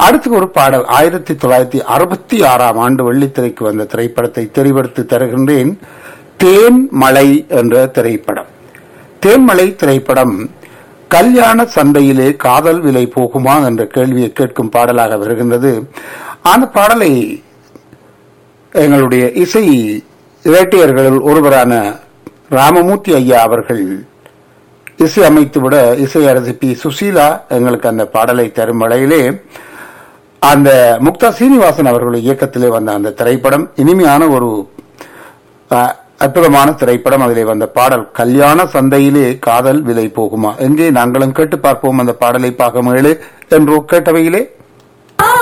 அடுத்து ஒரு பாடல் ஆயிரத்தி தொள்ளாயிரத்தி அறுபத்தி ஆறாம் ஆண்டு வெள்ளித்திரைக்கு வந்த திரைப்படத்தை தெரிவெடுத்து தருகின்றேன் தேன் மலை என்ற திரைப்படம் தேன்மலை திரைப்படம் கல்யாண சந்தையிலே காதல் விலை போகுமா என்ற கேள்வியை கேட்கும் பாடலாக வருகின்றது அந்த பாடலை எங்களுடைய இசை இரட்டையர்களில் ஒருவரான ராமமூர்த்தி ஐயா அவர்கள் இசை அமைத்து விட இசையரசி பி சுசீலா எங்களுக்கு அந்த பாடலை தரும் வேளையிலே அந்த முக்தா சீனிவாசன் அவர்களுடைய இயக்கத்திலே வந்த அந்த திரைப்படம் இனிமையான ஒரு அஹ், அற்புதமான திரைப்படம் அதிலே வந்த பாடல் கல்யாண சந்தையிலே காதல் விலை போகுமா எங்கே நாங்களும் கேட்டு பார்ப்போம் அந்த பாடலை பாகம் ஏழு என்று கேட்டவையிலே